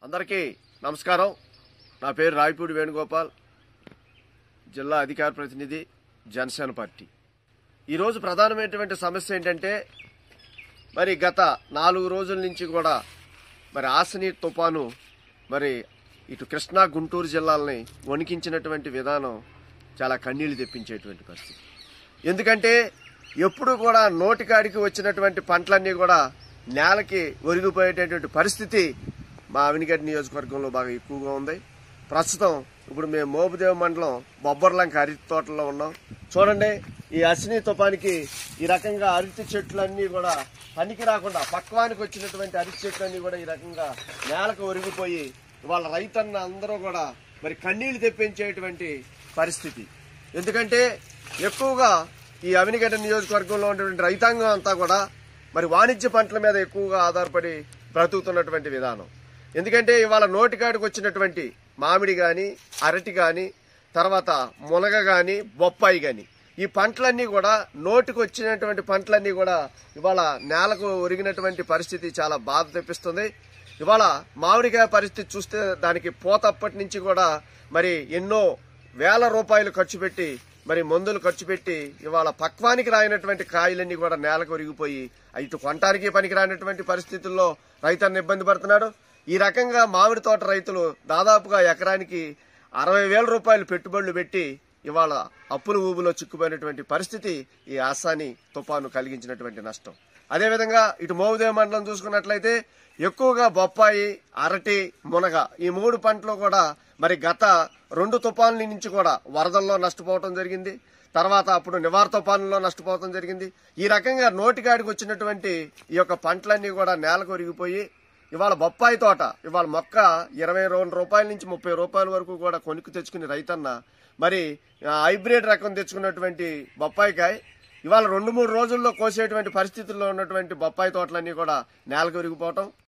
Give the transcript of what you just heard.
అందరికీ నమస్కారం నా పేరు రాయపూడి వేణుగోపాల్ జిల్లా అధికార ప్రతినిధి జనసేన పార్టీ ఈరోజు ప్రధానమైనటువంటి సమస్య ఏంటంటే మరి గత నాలుగు రోజుల నుంచి కూడా మరి ఆసని తుఫాను మరి ఇటు కృష్ణా గుంటూరు జిల్లాలని వణికించినటువంటి విధానం చాలా కన్నీళ్లు తెప్పించేటువంటి పరిస్థితి ఎందుకంటే ఎప్పుడు కూడా నోటికాడికి వచ్చినటువంటి పంటలన్నీ కూడా నేలకి ఒరిగిపోయేటటువంటి పరిస్థితి మా అవినిగడ్డ నియోజకవర్గంలో బాగా ఎక్కువగా ఉంది ప్రస్తుతం ఇప్పుడు మేము మోపుదేవ మండలం బొబ్బర్లంక అరటి తోటలో ఉన్నాం చూడండి ఈ అశ్విని తుఫానికి ఈ రకంగా అరటి చెట్లన్నీ కూడా పనికి రాకుండా పక్వానికి వచ్చినటువంటి అరటి చెట్లన్నీ కూడా ఈ రకంగా నేలకు ఒరిగిపోయి వాళ్ళ రైతన్న అందరూ కూడా మరి కన్నీళ్లు తెప్పించేటువంటి పరిస్థితి ఎందుకంటే ఎక్కువగా ఈ అవినిగడ్డ నియోజకవర్గంలో ఉన్నటువంటి రైతాంగం అంతా కూడా మరి వాణిజ్య పంటల మీద ఎక్కువగా ఆధారపడి బ్రతుకుతున్నటువంటి విధానం ఎందుకంటే ఇవాళ నోటికాడికి వచ్చినటువంటి మామిడి కానీ అరటి కానీ తర్వాత మునగ కానీ బొప్పాయి కానీ ఈ పంటలన్నీ కూడా నోటికి వచ్చినటువంటి పంటలన్నీ కూడా ఇవాళ నేలకు ఒరిగినటువంటి పరిస్థితి చాలా బాధ తెప్పిస్తుంది ఇవాళ మామిడికాయ పరిస్థితి చూస్తే దానికి పోతప్పటి నుంచి కూడా మరి ఎన్నో వేల రూపాయలు ఖర్చు పెట్టి మరి మందులు ఖర్చు పెట్టి ఇవాళ పక్వానికి రాయినటువంటి కాయలన్నీ కూడా నేలకు ఒరిగిపోయి ఇటు కొనటానికి పనికి రానటువంటి పరిస్థితుల్లో రైతన్న ఇబ్బంది పడుతున్నాడు ఈ రకంగా మామిడి తోట రైతులు దాదాపుగా ఎకరానికి అరవై వేల రూపాయలు పెట్టుబడులు పెట్టి ఇవాళ అప్పుల ఊబులో చిక్కుపోయినటువంటి పరిస్థితి ఈ ఆసాని తుఫాను కలిగించినటువంటి నష్టం అదేవిధంగా ఇటు మోవుదేవ మండలం చూసుకున్నట్లయితే ఎక్కువగా బొప్పాయి అరటి మునగ ఈ మూడు పంటలు కూడా మరి గత రెండు తుఫాన్ల నుంచి కూడా వరదల్లో నష్టపోవటం జరిగింది తర్వాత అప్పుడు నివార తుఫానులో నష్టపోవటం జరిగింది ఈ రకంగా నోటికాడికి వచ్చినటువంటి ఈ యొక్క పంటలన్నీ కూడా నేలకు ఒరిగిపోయి ఇవాళ బొప్పాయి తోట ఇవాళ మొక్క ఇరవై రెండు రూపాయల నుంచి ముప్పై రూపాయల వరకు కూడా కొనుక్కు తెచ్చుకుని రైతన్న మరి ఆ, హైబ్రిడ్ రకం తెచ్చుకున్నటువంటి బొప్పాయికాయ ఇవాళ రెండు మూడు రోజుల్లో కోసేటువంటి పరిస్థితుల్లో ఉన్నటువంటి బొప్పాయి తోటలన్నీ కూడా నేలకు విరిగిపోవటం